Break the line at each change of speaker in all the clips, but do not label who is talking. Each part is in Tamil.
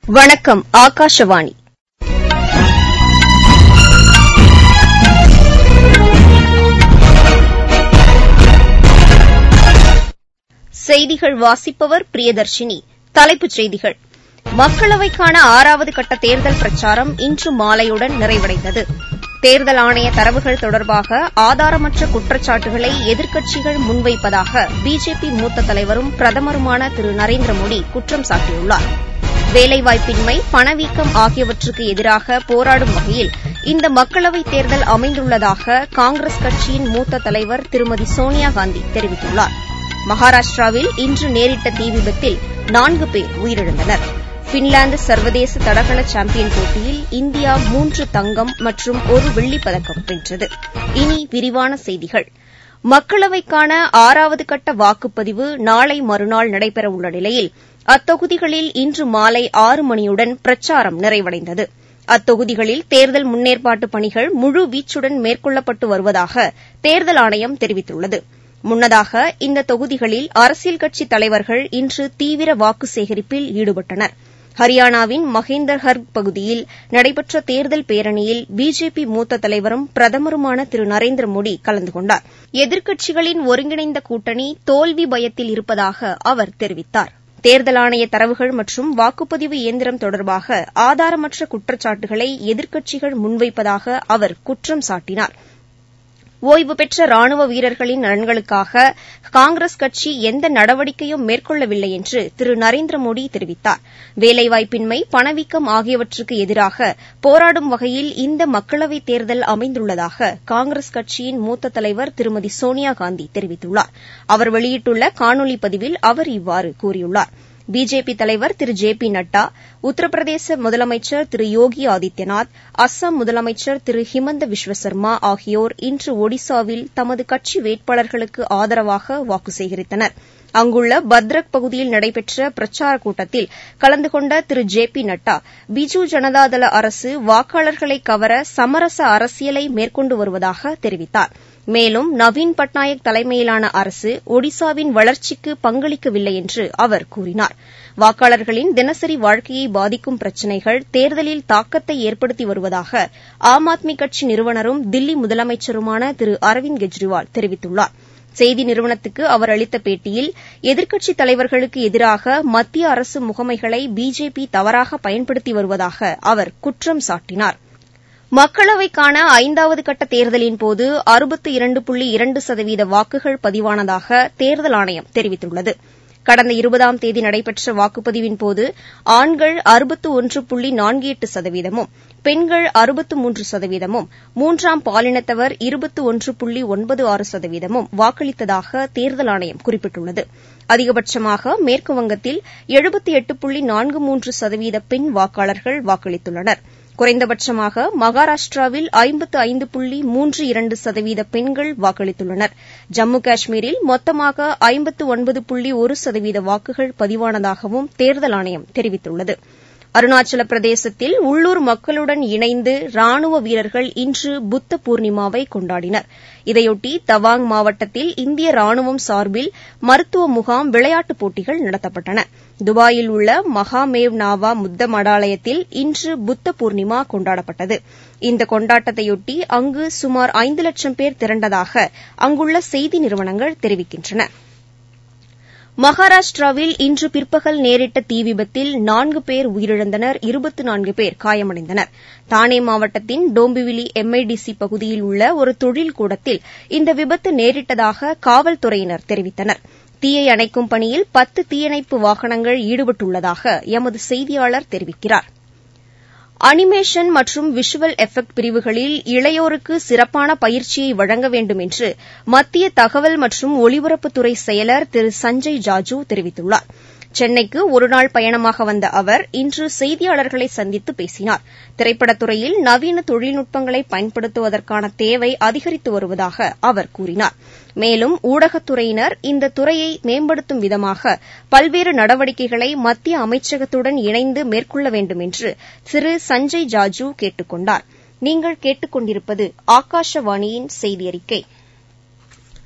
வணக்கம் ஆகாஷவாணி செய்திகள் வாசிப்பவர் பிரியதர்ஷினி தலைப்புச் செய்திகள் மக்களவைக்கான ஆறாவது கட்ட தேர்தல் பிரச்சாரம் இன்று மாலையுடன் நிறைவடைந்தது தேர்தல் ஆணைய தரவுகள் தொடர்பாக ஆதாரமற்ற குற்றச்சாட்டுகளை எதிர்க்கட்சிகள் முன்வைப்பதாக பிஜேபி மூத்த தலைவரும் பிரதமருமான திரு நரேந்திர மோடி குற்றம் சாட்டியுள்ளார் வேலைவாய்ப்பின்மை பணவீக்கம் ஆகியவற்றுக்கு எதிராக போராடும் வகையில் இந்த மக்களவைத் தேர்தல் அமைந்துள்ளதாக காங்கிரஸ் கட்சியின் மூத்த தலைவர் திருமதி சோனியாகாந்தி தெரிவித்துள்ளார் மகாராஷ்டிராவில் இன்று நேரிட்ட தீ விபத்தில் நான்கு பேர் உயிரிழந்தனர் பின்லாந்து சர்வதேச தடகள சாம்பியன் போட்டியில் இந்தியா மூன்று தங்கம் மற்றும் ஒரு வெள்ளிப் பதக்கம் வென்றது இனி விரிவான செய்திகள் மக்களவைக்கான ஆறாவது கட்ட வாக்குப்பதிவு நாளை மறுநாள் நடைபெறவுள்ள நிலையில் அத்தொகுதிகளில் இன்று மாலை ஆறு மணியுடன் பிரச்சாரம் நிறைவடைந்தது அத்தொகுதிகளில் தேர்தல் முன்னேற்பாட்டு பணிகள் முழு வீச்சுடன் மேற்கொள்ளப்பட்டு வருவதாக தேர்தல் ஆணையம் தெரிவித்துள்ளது முன்னதாக இந்த தொகுதிகளில் அரசியல் கட்சித் தலைவர்கள் இன்று தீவிர வாக்கு சேகரிப்பில் ஈடுபட்டனர் ஹரியானாவின் மகேந்தர்ஹர் பகுதியில் நடைபெற்ற தேர்தல் பேரணியில் பிஜேபி மூத்த தலைவரும் பிரதமருமான திரு நரேந்திர மோடி கலந்து கொண்டார் எதிர்க்கட்சிகளின் ஒருங்கிணைந்த கூட்டணி தோல்வி பயத்தில் இருப்பதாக அவர் தெரிவித்தார் தேர்தல் ஆணைய தரவுகள் மற்றும் வாக்குப்பதிவு இயந்திரம் தொடர்பாக ஆதாரமற்ற குற்றச்சாட்டுகளை எதிர்க்கட்சிகள் முன்வைப்பதாக அவர் குற்றம் சாட்டினார் ஓய்வு பெற்ற ராணுவ வீரர்களின் நலன்களுக்காக காங்கிரஸ் கட்சி எந்த நடவடிக்கையும் மேற்கொள்ளவில்லை என்று திரு நரேந்திர மோடி தெரிவித்தார் வேலைவாய்ப்பின்மை பணவீக்கம் ஆகியவற்றுக்கு எதிராக போராடும் வகையில் இந்த மக்களவைத் தேர்தல் அமைந்துள்ளதாக காங்கிரஸ் கட்சியின் மூத்த தலைவர் திருமதி சோனியாகாந்தி தெரிவித்துள்ளார் அவர் வெளியிட்டுள்ள காணொலி பதிவில் அவர் இவ்வாறு கூறியுள்ளார் பிஜேபி தலைவர் திரு ஜே பி நட்டா உத்தரப்பிரதேச முதலமைச்சர் திரு யோகி ஆதித்யநாத் அஸ்ஸாம் முதலமைச்சர் திரு ஹிமந்த விஸ்வ சர்மா ஆகியோர் இன்று ஒடிசாவில் தமது கட்சி வேட்பாளர்களுக்கு ஆதரவாக வாக்கு சேகரித்தனர் அங்குள்ள பத்ரக் பகுதியில் நடைபெற்ற பிரச்சாரக் கூட்டத்தில் கலந்து கொண்ட திரு ஜே பி நட்டா பிஜு ஜனதாதள அரசு வாக்காளர்களை கவர சமரச அரசியலை மேற்கொண்டு வருவதாக தெரிவித்தார் மேலும் நவீன் பட்நாயக் தலைமையிலான அரசு ஒடிசாவின் வளர்ச்சிக்கு பங்களிக்கவில்லை என்று அவர் கூறினார் வாக்காளர்களின் தினசரி வாழ்க்கையை பாதிக்கும் பிரச்சினைகள் தேர்தலில் தாக்கத்தை ஏற்படுத்தி வருவதாக ஆம் ஆத்மி கட்சி நிறுவனரும் தில்லி முதலமைச்சருமான திரு அரவிந்த் கெஜ்ரிவால் தெரிவித்துள்ளார் செய்தி நிறுவனத்துக்கு அவர் அளித்த பேட்டியில் எதிர்க்கட்சித் தலைவர்களுக்கு எதிராக மத்திய அரசு முகமைகளை பிஜேபி தவறாக பயன்படுத்தி வருவதாக அவர் குற்றம் சாட்டினார் மக்களவைக்கான ஐந்தாவது கட்ட தேர்தலின்போது அறுபத்து இரண்டு புள்ளி இரண்டு சதவீத வாக்குகள் பதிவானதாக தேர்தல் ஆணையம் தெரிவித்துள்ளது கடந்த இருபதாம் தேதி நடைபெற்ற வாக்குப்பதிவின்போது ஆண்கள் அறுபத்து ஒன்று புள்ளி நான்கு எட்டு சதவீதமும் பெண்கள் அறுபத்து மூன்று சதவீதமும் மூன்றாம் பாலினத்தவர் இருபத்து ஒன்று புள்ளி ஒன்பது ஆறு சதவீதமும் வாக்களித்ததாக தேர்தல் ஆணையம் குறிப்பிட்டுள்ளது அதிகபட்சமாக மேற்குவங்கத்தில் எழுபத்தி எட்டு புள்ளி நான்கு மூன்று சதவீத பெண் வாக்காளர்கள் வாக்களித்துள்ளனா் குறைந்தபட்சமாக மகாராஷ்டிராவில் ஐம்பத்து ஐந்து புள்ளி மூன்று இரண்டு சதவீத பெண்கள் வாக்களித்துள்ளனர் ஜம்மு காஷ்மீரில் மொத்தமாக ஐம்பத்து ஒன்பது புள்ளி ஒரு சதவீத வாக்குகள் பதிவானதாகவும் தேர்தல் ஆணையம் தெரிவித்துள்ளது அருணாச்சல பிரதேசத்தில் உள்ளூர் மக்களுடன் இணைந்து ராணுவ வீரர்கள் இன்று புத்த பூர்ணிமாவை கொண்டாடினர் இதையொட்டி தவாங் மாவட்டத்தில் இந்திய ராணுவம் சார்பில் மருத்துவ முகாம் விளையாட்டுப் போட்டிகள் நடத்தப்பட்டன துபாயில் உள்ள மகாமேவ் நாவா புத்த மடாலயத்தில் இன்று புத்த பூர்ணிமா கொண்டாடப்பட்டது இந்த கொண்டாட்டத்தையொட்டி அங்கு சுமார் ஐந்து லட்சம் பேர் திரண்டதாக அங்குள்ள செய்தி நிறுவனங்கள் தெரிவிக்கின்றன மகாராஷ்டிராவில் இன்று பிற்பகல் நேரிட்ட தீ விபத்தில் நான்கு பேர் உயிரிழந்தனர் இருபத்து நான்கு பேர் காயமடைந்தனர் தானே மாவட்டத்தின் டோம்பிவிலி எம்ஐடிசி பகுதியில் உள்ள ஒரு தொழில் கூடத்தில் இந்த விபத்து நேரிட்டதாக காவல்துறையினர் தெரிவித்தனர் தீயை அணைக்கும் பணியில் பத்து தீயணைப்பு வாகனங்கள் ஈடுபட்டுள்ளதாக எமது செய்தியாளர் தெரிவிக்கிறார் அனிமேஷன் மற்றும் விஷுவல் எஃபெக்ட் பிரிவுகளில் இளையோருக்கு சிறப்பான பயிற்சியை வழங்க வேண்டும் என்று மத்திய தகவல் மற்றும் ஒலிபரப்புத்துறை செயலர் திரு சஞ்சய் ஜாஜூ தெரிவித்துள்ளார் சென்னைக்கு ஒருநாள் பயணமாக வந்த அவர் இன்று செய்தியாளர்களை சந்தித்து பேசினார் திரைப்படத்துறையில் நவீன தொழில்நுட்பங்களை பயன்படுத்துவதற்கான தேவை அதிகரித்து வருவதாக அவர் கூறினார் மேலும் ஊடகத்துறையினர் இந்த துறையை மேம்படுத்தும் விதமாக பல்வேறு நடவடிக்கைகளை மத்திய அமைச்சகத்துடன் இணைந்து மேற்கொள்ள வேண்டும் என்று திரு சஞ்சய் ஜாஜூ கேட்டுக் கொண்டார் நீங்கள் கேட்டுக் கொண்டிருப்பது ஆகாஷவாணியின் செய்தி அறிக்கை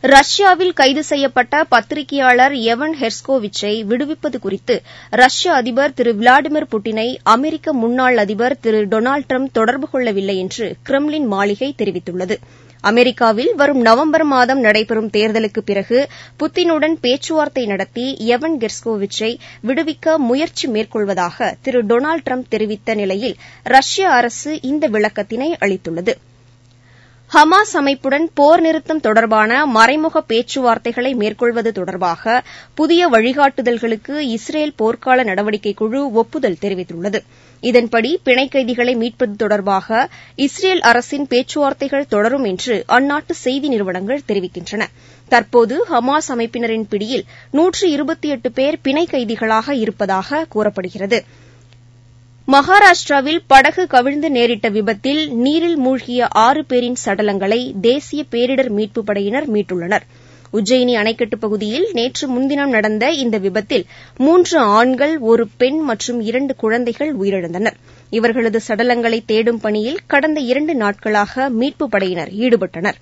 ரஷ்யாவில் கைது செய்யப்பட்ட பத்திரிகையாளர் எவன் ஹெர்ஸ்கோவிச்சை விடுவிப்பது குறித்து ரஷ்ய அதிபர் திரு விளாடிமிர் புட்டினை அமெரிக்க முன்னாள் அதிபர் திரு டொனால்டு டிரம்ப் தொடர்பு கொள்ளவில்லை என்று கிரெம்லின் மாளிகை தெரிவித்துள்ளது அமெரிக்காவில் வரும் நவம்பர் மாதம் நடைபெறும் தேர்தலுக்கு பிறகு புத்தினுடன் பேச்சுவார்த்தை நடத்தி எவன் கெர்ஸ்கோவிச்சை விடுவிக்க முயற்சி மேற்கொள்வதாக திரு டொனால்டு டிரம்ப் தெரிவித்த நிலையில் ரஷ்ய அரசு இந்த விளக்கத்தினை அளித்துள்ளது ஹமாஸ் அமைப்புடன் போர் நிறுத்தம் தொடர்பான மறைமுக பேச்சுவார்த்தைகளை மேற்கொள்வது தொடர்பாக புதிய வழிகாட்டுதல்களுக்கு இஸ்ரேல் போர்க்கால நடவடிக்கை குழு ஒப்புதல் தெரிவித்துள்ளது இதன்படி பிணை கைதிகளை மீட்பது தொடர்பாக இஸ்ரேல் அரசின் பேச்சுவார்த்தைகள் தொடரும் என்று அந்நாட்டு செய்தி நிறுவனங்கள் தெரிவிக்கின்றன தற்போது ஹமாஸ் அமைப்பினரின் பிடியில் நூற்று இருபத்தி எட்டு பேர் பிணை கைதிகளாக இருப்பதாக கூறப்படுகிறது மகாராஷ்டிராவில் படகு கவிழ்ந்து நேரிட்ட விபத்தில் நீரில் மூழ்கிய ஆறு பேரின் சடலங்களை தேசிய பேரிடர் மீட்புப் படையினர் மீட்டுள்ளனர் உஜ்ஜயினி அணைக்கட்டு பகுதியில் நேற்று முன்தினம் நடந்த இந்த விபத்தில் மூன்று ஆண்கள் ஒரு பெண் மற்றும் இரண்டு குழந்தைகள் உயிரிழந்தனர் இவர்களது சடலங்களை தேடும் பணியில் கடந்த இரண்டு நாட்களாக மீட்புப் படையினர் ஈடுபட்டனா்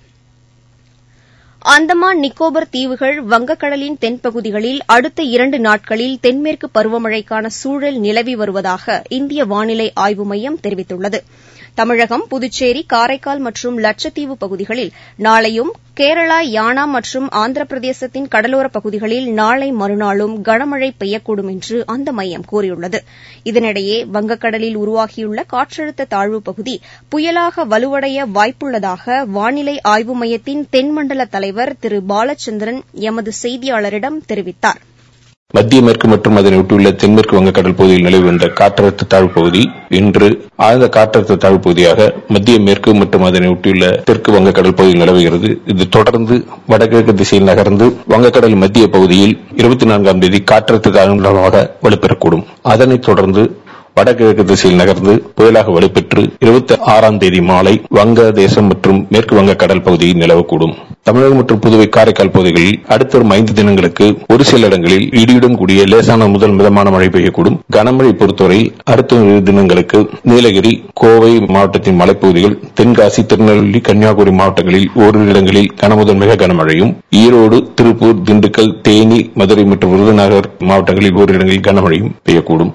அந்தமான் நிக்கோபர் தீவுகள் வங்கக்கடலின் தென்பகுதிகளில் அடுத்த இரண்டு நாட்களில் தென்மேற்கு பருவமழைக்கான சூழல் நிலவி வருவதாக இந்திய வானிலை ஆய்வு மையம் தெரிவித்துள்ளது தமிழகம் புதுச்சேரி காரைக்கால் மற்றும் லட்சத்தீவு பகுதிகளில் நாளையும் கேரளா யானாம் மற்றும் ஆந்திர பிரதேசத்தின் கடலோரப் பகுதிகளில் நாளை மறுநாளும் கனமழை பெய்யக்கூடும் என்று அந்த மையம் கூறியுள்ளது இதனிடையே வங்கக்கடலில் உருவாகியுள்ள காற்றழுத்த தாழ்வுப் பகுதி புயலாக வலுவடைய வாய்ப்புள்ளதாக வானிலை ஆய்வு மையத்தின் தென்மண்டல தலைவர் திரு பாலச்சந்திரன் எமது செய்தியாளரிடம் தெரிவித்தாா்
மத்திய மேற்கு மற்றும் அதனை ஒட்டியுள்ள தென்மேற்கு வங்கக்கடல் பகுதியில் நிலவி வந்த காற்றழுத்த தாழ்வு பகுதி இன்று ஆழ்ந்த காற்றழுத்த தாழ்வு பகுதியாக மத்திய மேற்கு மற்றும் அதனை ஒட்டியுள்ள தெற்கு வங்கக்கடல் பகுதியில் நிலவுகிறது இது தொடர்ந்து வடகிழக்கு திசையில் நகர்ந்து வங்கக்கடல் மத்திய பகுதியில் இருபத்தி நான்காம் தேதி காற்றழுத்த தாழ்வாக வலுப்பெறக்கூடும் அதனைத் தொடர்ந்து வடகிழக்கு திசையில் நகர்ந்து புயலாக வலுப்பெற்று இருபத்தி ஆறாம் தேதி மாலை வங்கதேசம் மற்றும் மேற்கு வங்க கடல் பகுதியில் நிலவக்கூடும் தமிழகம் மற்றும் புதுவை காரைக்கால் பகுதிகளில் அடுத்த வரும் ஐந்து தினங்களுக்கு ஒரு சில இடங்களில் இடியுடன் கூடிய லேசான முதல் மிதமான மழை பெய்யக்கூடும் கனமழை பொறுத்தவரை அடுத்த இரு தினங்களுக்கு நீலகிரி கோவை மாவட்டத்தின் மலைப்பகுதிகள் தென்காசி திருநெல்வேலி கன்னியாகுமரி மாவட்டங்களில் ஓரிரு இடங்களில் கனமுதல் மிக கனமழையும் ஈரோடு திருப்பூர் திண்டுக்கல் தேனி மதுரை மற்றும் விருதுநகர் மாவட்டங்களில் ஓரிரு இடங்களில் கனமழையும் பெய்யக்கூடும்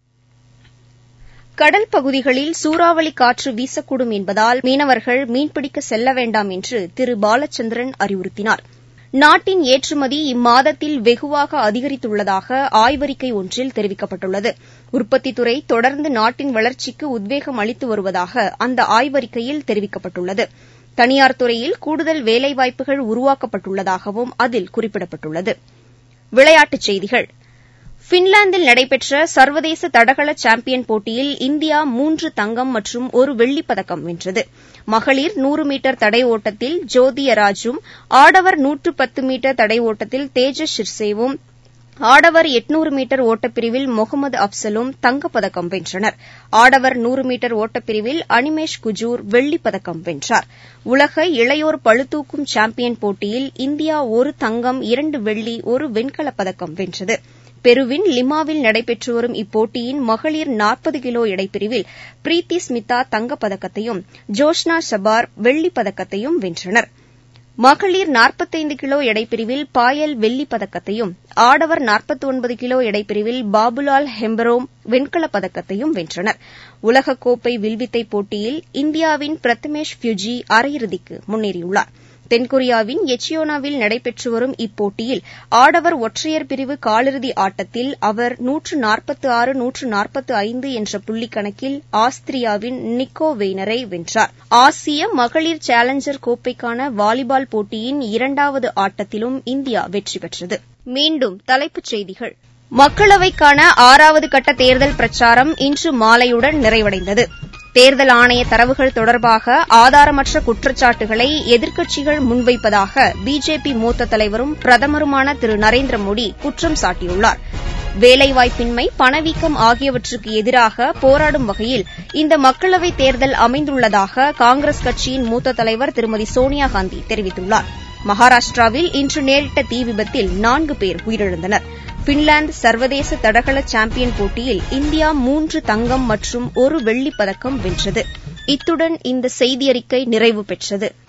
கடல் பகுதிகளில் சூறாவளி காற்று வீசக்கூடும் என்பதால் மீனவர்கள் மீன்பிடிக்க செல்ல வேண்டாம் என்று திரு பாலச்சந்திரன் அறிவுறுத்தினார் நாட்டின் ஏற்றுமதி இம்மாதத்தில் வெகுவாக அதிகரித்துள்ளதாக ஆய்வறிக்கை ஒன்றில் தெரிவிக்கப்பட்டுள்ளது உற்பத்தித்துறை தொடர்ந்து நாட்டின் வளர்ச்சிக்கு உத்வேகம் அளித்து வருவதாக அந்த ஆய்வறிக்கையில் தெரிவிக்கப்பட்டுள்ளது தனியார் துறையில் கூடுதல் வேலைவாய்ப்புகள் உருவாக்கப்பட்டுள்ளதாகவும் அதில் குறிப்பிடப்பட்டுள்ளது விளையாட்டுச் செய்திகள் பின்லாந்தில் நடைபெற்ற சர்வதேச தடகள சாம்பியன் போட்டியில் இந்தியா மூன்று தங்கம் மற்றும் ஒரு வெள்ளிப் பதக்கம் வென்றது மகளிர் நூறு மீட்டர் தடை ஓட்டத்தில் ஜோதியராஜும் ஆடவர் நூற்று பத்து மீட்டர் தடை ஓட்டத்தில் தேஜஸ் ஷிர்சேவும் ஆடவர் எட்நூறு மீட்டர் ஓட்டப்பிரிவில் முகமது அப்சலும் தங்கப்பதக்கம் வென்றனர் ஆடவர் நூறு மீட்டர் ஓட்டப்பிரிவில் அனிமேஷ் குஜூர் வெள்ளிப் பதக்கம் வென்றார் உலக இளையோர் பளுதூக்கும் சாம்பியன் போட்டியில் இந்தியா ஒரு தங்கம் இரண்டு வெள்ளி ஒரு வெண்கலப் பதக்கம் வென்றது பெருவின் லிமாவில் நடைபெற்று வரும் இப்போட்டியின் மகளிர் நாற்பது கிலோ எடைப்பிரிவில் பிரீத்தி ஸ்மிதா தங்கப்பதக்கத்தையும் ஜோஷ்னா சபார் வெள்ளிப் பதக்கத்தையும் வென்றனர் மகளிர் நாற்பத்தைந்து கிலோ எடைப்பிரிவில் பாயல் வெள்ளிப் பதக்கத்தையும் ஆடவர் நாற்பத்தொன்பது கிலோ எடைப்பிரிவில் பாபுலால் ஹெம்பரோம் வெண்கலப் பதக்கத்தையும் வென்றனர் உலகக்கோப்பை வில்வித்தை போட்டியில் இந்தியாவின் பிரதமேஷ் பியூஜி அரையிறுதிக்கு முன்னேறியுள்ளார் தென்கொரியாவின் எச்சியோனாவில் நடைபெற்று வரும் இப்போட்டியில் ஆடவர் ஒற்றையர் பிரிவு காலிறுதி ஆட்டத்தில் அவர் நூற்று நாற்பத்து ஆறு நூற்று நாற்பத்து ஐந்து என்ற புள்ளிக் கணக்கில் ஆஸ்திரியாவின் நிக்கோ வெய்னரை வென்றார் ஆசிய மகளிர் சேலஞ்சர் கோப்பைக்கான வாலிபால் போட்டியின் இரண்டாவது ஆட்டத்திலும் இந்தியா வெற்றி பெற்றது மீண்டும் தலைப்புச் செய்திகள் மக்களவைக்கான ஆறாவது கட்ட தேர்தல் பிரச்சாரம் இன்று மாலையுடன் நிறைவடைந்தது தேர்தல் ஆணைய தரவுகள் தொடர்பாக ஆதாரமற்ற குற்றச்சாட்டுகளை எதிர்க்கட்சிகள் முன்வைப்பதாக பிஜேபி மூத்த தலைவரும் பிரதமருமான திரு நரேந்திர மோடி குற்றம் சாட்டியுள்ளார் வேலைவாய்ப்பின்மை பணவீக்கம் ஆகியவற்றுக்கு எதிராக போராடும் வகையில் இந்த மக்களவைத் தேர்தல் அமைந்துள்ளதாக காங்கிரஸ் கட்சியின் மூத்த தலைவர் திருமதி சோனியாகாந்தி தெரிவித்துள்ளார் மகாராஷ்டிராவில் இன்று நேரிட்ட தீ விபத்தில் நான்கு பேர் உயிரிழந்தனர் பின்லாந்து சர்வதேச தடகள சாம்பியன் போட்டியில் இந்தியா மூன்று தங்கம் மற்றும் ஒரு வெள்ளிப் பதக்கம் வென்றது இத்துடன் இந்த செய்தியறிக்கை நிறைவு பெற்றது